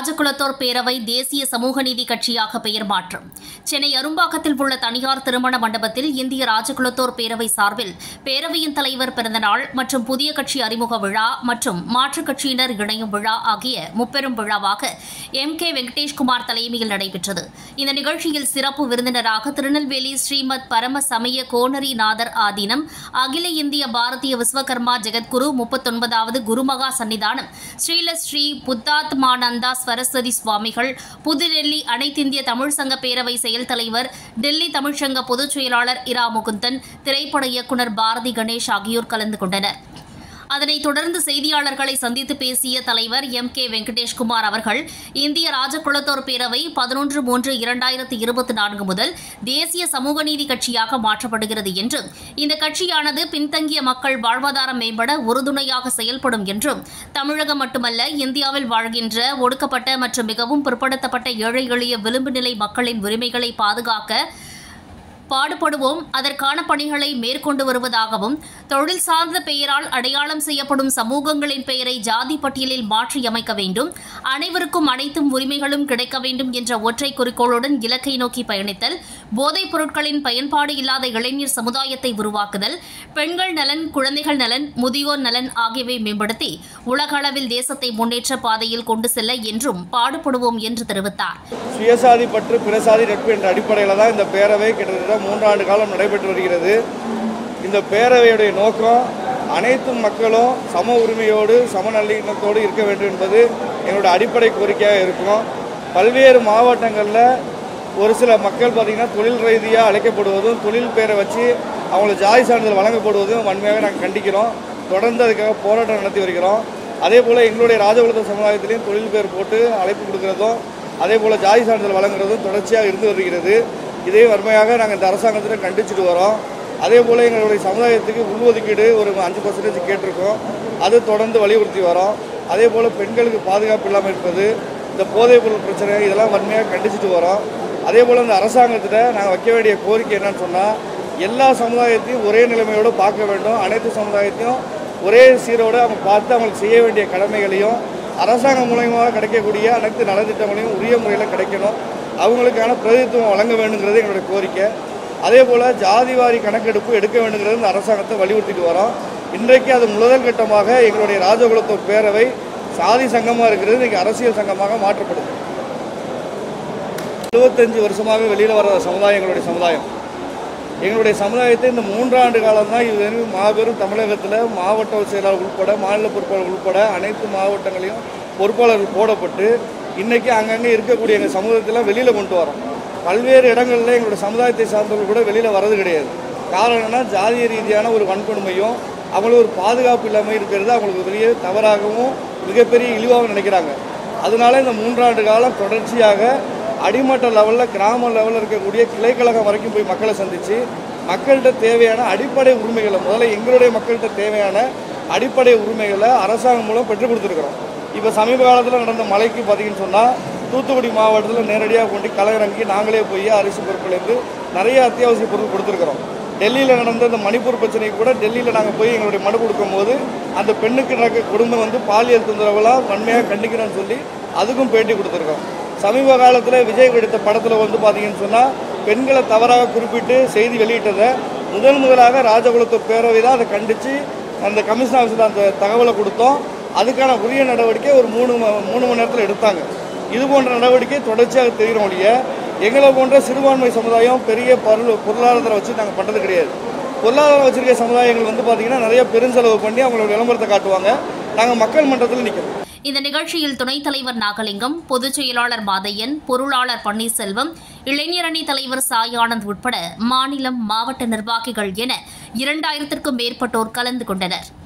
ராஜகுலத்தோர் பேரவை தேசிய சமூக நீதி கட்சியாக பெயர் மாற்றம் சென்னை அரும்பாக்கத்தில் உள்ள தனியார் திருமண மண்டபத்தில் இந்திய ராஜகுலத்தோர் பேரவை சார்பில் பேரவையின் தலைவர் பிறந்தநாள் மற்றும் புதிய கட்சி அறிமுக விழா மற்றும் மாற்றுக் கட்சியினர் இணையும் விழா ஆகிய முப்பெரும் விழாவாக எம் கே வெங்கடேஷ்குமார் தலைமையில் நடைபெற்றது இந்த நிகழ்ச்சியில் சிறப்பு விருந்தினராக திருநெல்வேலி ஸ்ரீமத் பரம சமய கோனரி நாதர் ஆதீனம் அகில இந்திய பாரதிய விஸ்வகர்மா ஜெகத்குரு முப்பத்தொன்பதாவது குருமகா சன்னிதானம் ஸ்ரீல ஸ்ரீ புத்தாத்மானந்தா சரஸ்வதி சுவாமிகள் புதுடெல்லி அனைத்திந்திய தமிழ் சங்க பேரவை செயல் தலைவர் டெல்லி தமிழ்ச்சங்க பொதுச் செயலாளர் இரா முகுந்தன் திரைப்பட இயக்குநர் பாரதி கணேஷ் ஆகியோர் கலந்து கொண்டனர் அதனைத் தொடர்ந்து செய்தியாளர்களை சந்தித்து பேசிய தலைவர் எம் கே வெங்கடேஷ்குமார் அவர்கள் இந்திய ராஜகுலத்தோர் பேரவை பதினொன்று மூன்று இரண்டாயிரத்தி இருபத்தி நான்கு முதல் தேசிய சமூக நீதி கட்சியாக மாற்றப்படுகிறது என்றும் இந்த கட்சியானது பின்தங்கிய மக்கள் வாழ்வாதாரம் மேம்பட உறுதுணையாக செயல்படும் என்றும் தமிழகம் மட்டுமல்ல இந்தியாவில் வாழ்கின்ற ஒடுக்கப்பட்ட மற்றும் மிகவும் பிற்படுத்தப்பட்ட ஏழை எளிய விளிம்பு நிலை மக்களின் உரிமைகளை பாதுகாக்க பாடுபடுவோம் அதற்கான பணிகளை மேற்கொண்டு வருவதாகவும் தொழில் சார்ந்த பெயரால் அடையாளம் செய்யப்படும் சமூகங்களின் பெயரை ஜாதி பட்டியலில் மாற்றியமைக்க வேண்டும் அனைவருக்கும் அனைத்தும் உரிமைகளும் கிடைக்க வேண்டும் என்ற ஒற்றை குறிக்கோளுடன் இலக்கை நோக்கி பயணித்தல் போதைப் பொருட்களின் பயன்பாடு இல்லாத இளைஞர் சமுதாயத்தை உருவாக்குதல் பெண்கள் நலன் குழந்தைகள் நலன் முதியோர் நலன் ஆகியவை மேம்படுத்தி உலக அளவில் தேசத்தை முன்னேற்ற பாதையில் கொண்டு செல்ல என்றும் பாடுபடுவோம் என்று தெரிவித்தார் சுயசாதி பற்று பிறசாதி நட்பு என்ற அடிப்படையில் தான் இந்த பேரவை கிட்டத்தட்ட மூன்றாண்டு காலம் நடைபெற்று வருகிறது இந்த பேரவையுடைய நோக்கம் அனைத்து மக்களும் சம உரிமையோடு சமநல்லிணத்தோடு இருக்க வேண்டும் என்பது எங்களுடைய அடிப்படை கோரிக்கையாக இருக்கும் பல்வேறு மாவட்டங்களில் ஒரு சில மக்கள் பார்த்திங்கன்னா தொழில் ரீதியாக அழைக்கப்படுவதும் தொழில் பேரை வச்சு அவங்களுக்கு ஜாதி சான்றிதழ் வழங்கப்படுவதும் வன்மையாக நாங்கள் கண்டிக்கிறோம் தொடர்ந்து அதுக்காக போராட்டம் நடத்தி வருகிறோம் அதே போல் எங்களுடைய ராஜகுலத்த சமுதாயத்திலையும் தொழில் பேர் போட்டு அழைப்பு கொடுக்குறதும் அதே போல் ஜாதி சான்றிதழ் வழங்குறதும் தொடர்ச்சியாக இருந்து வருகிறது இதே வன்மையாக நாங்கள் இந்த அரசாங்கத்தில் கண்டிச்சுட்டு வரோம் அதே போல் எங்களுடைய சமுதாயத்துக்கு உள்ஒதுக்கீடு ஒரு அஞ்சு பர்சன்டேஜ் கேட்டிருக்கோம் அது தொடர்ந்து வலியுறுத்தி வரோம் அதே போல் பெண்களுக்கு பாதுகாப்பு இல்லாமல் இருப்பது இந்த போதைப் பொருள் பிரச்சனை இதெல்லாம் வன்மையாக கண்டிச்சுட்டு வரோம் அதே போல் இந்த அரசாங்கத்தில் நாங்கள் வைக்க வேண்டிய கோரிக்கை என்னன்னு சொன்னால் எல்லா சமுதாயத்தையும் ஒரே நிலைமையோடு பார்க்க வேண்டும் அனைத்து சமுதாயத்தையும் ஒரே சீரோடு அவங்க பார்த்து அவங்களுக்கு செய்ய வேண்டிய கடமைகளையும் அரசாங்கம் மூலயமாக கிடைக்கக்கூடிய அனைத்து நலத்திட்டங்களையும் உரிய முறையில் கிடைக்கணும் அவங்களுக்கான பிரதித்துவம் வழங்க வேண்டுங்கிறது எங்களுடைய கோரிக்கை அதே போல் ஜாதிவாரி கணக்கெடுப்பு எடுக்க வேண்டுங்கிறது இந்த அரசாங்கத்தை வலியுறுத்திட்டு வரோம் இன்றைக்கு அது முதல் கட்டமாக எங்களுடைய ராஜகுலத்தோர் பேரவை சாதி சங்கமாக இருக்கிறது இன்றைக்கி அரசியல் சங்கமாக மாற்றப்படுது எழுபத்தஞ்சு வருஷமாக வெளியில் வர சமுதாயம் எங்களுடைய சமுதாயம் எங்களுடைய சமுதாயத்தை இந்த மூன்றாண்டு காலம் தான் இது வரைக்கும் மாபெரும் தமிழகத்தில் மாவட்ட செயலாளர் உள்பட மாநில பொறுப்பாளர் உள்பட அனைத்து மாவட்டங்களையும் பொறுப்பாளர்கள் போடப்பட்டு இன்றைக்கி அங்கங்கே இருக்கக்கூடிய எங்கள் சமூகத்தெல்லாம் வெளியில் கொண்டு வரோம் பல்வேறு இடங்களில் எங்களுடைய சமுதாயத்தை சார்ந்தவர்கள் கூட வெளியில் வரது கிடையாது காரணம் என்னன்னா ஜாதிய ரீதியான ஒரு வன்கொடுமையும் அவங்களுக்கு ஒரு பாதுகாப்பு இல்லாமல் இருக்கிறது அவங்களுக்கு பெரிய தவறாகவும் மிகப்பெரிய இழிவாகவும் நினைக்கிறாங்க அதனால இந்த மூன்றாண்டு காலம் தொடர்ச்சியாக அடிமட்ட லெவலில் கிராம லெவலில் இருக்கக்கூடிய கிளைக்கழகம் வரைக்கும் போய் மக்களை சந்தித்து மக்கள்கிட்ட தேவையான அடிப்படை உரிமைகளை முதல்ல எங்களுடைய மக்கள்கிட்ட தேவையான அடிப்படை உரிமைகளை அரசாங்கம் மூலம் பெற்றுக் கொடுத்துருக்குறோம் இப்போ சமீப காலத்தில் நடந்த மழைக்கு பார்த்தீங்கன்னு சொன்னால் தூத்துக்குடி மாவட்டத்தில் நேரடியாக கொண்டு களமிறங்கி நாங்களே போய் அரிசி பொருட்கள்லேருந்து நிறைய அத்தியாவசிய பொருட்கள் கொடுத்துருக்குறோம் டெல்லியில் நடந்த இந்த மணிப்பூர் பிரச்சனைக்கு கூட டெல்லியில் நாங்கள் போய் எங்களுடைய மனு கொடுக்கும்போது அந்த பெண்ணுக்கு நடக்க குடும்பம் வந்து பாலியல் தொந்தரவுலாம் வன்மையாக கண்டிக்கிறோன்னு சொல்லி அதுக்கும் பேட்டி கொடுத்துருக்கோம் சமீப காலத்தில் விஜய் எடுத்த படத்தில் வந்து பார்த்தீங்கன்னு சொன்னால் பெண்களை தவறாக குறிப்பிட்டு செய்தி வெளியிட்டதை முதல் முதலாக ராஜகுலத்தூர் பேரவை தான் அதை கண்டித்து அந்த கமிஷன் ஆஃபீஸில் அந்த தகவலை கொடுத்தோம் அதுக்கான உரிய நடவடிக்கை ஒரு மூணு ம- மூணு மணி நேரத்தில் எடுத்தாங்க இது போன்ற நடவடிக்கை தொடர்ச்சியாக தெரிகிறோம் ஒழிய எங்களை போன்ற சிறுபான்மை சமுதாயம் பெரிய பொருள் பொருளாதாரத்தை வச்சு நாங்கள் பண்ணுறது கிடையாது பொருளாதாரம் வச்சிருக்க சமுதாயங்கள் வந்து பார்த்திங்கன்னா நிறைய பெருஞ்செலவு பண்ணி அவங்களோட விளம்பரத்தை காட்டுவாங்க நாங்கள் மக்கள் மன்றத்தில் நிற்கிறோம் இந்த நிகழ்ச்சியில் துணைத் தலைவர் நாகலிங்கம் பொதுச் செயலாளர் மாதையன் பொருளாளர் பன்னீர்செல்வம் இளைஞரணி தலைவர் சாய் ஆனந்த் உட்பட மாநிலம் மாவட்ட நிர்வாகிகள் என இரண்டாயிரத்திற்கும் மேற்பட்டோர் கலந்து கொண்டனர்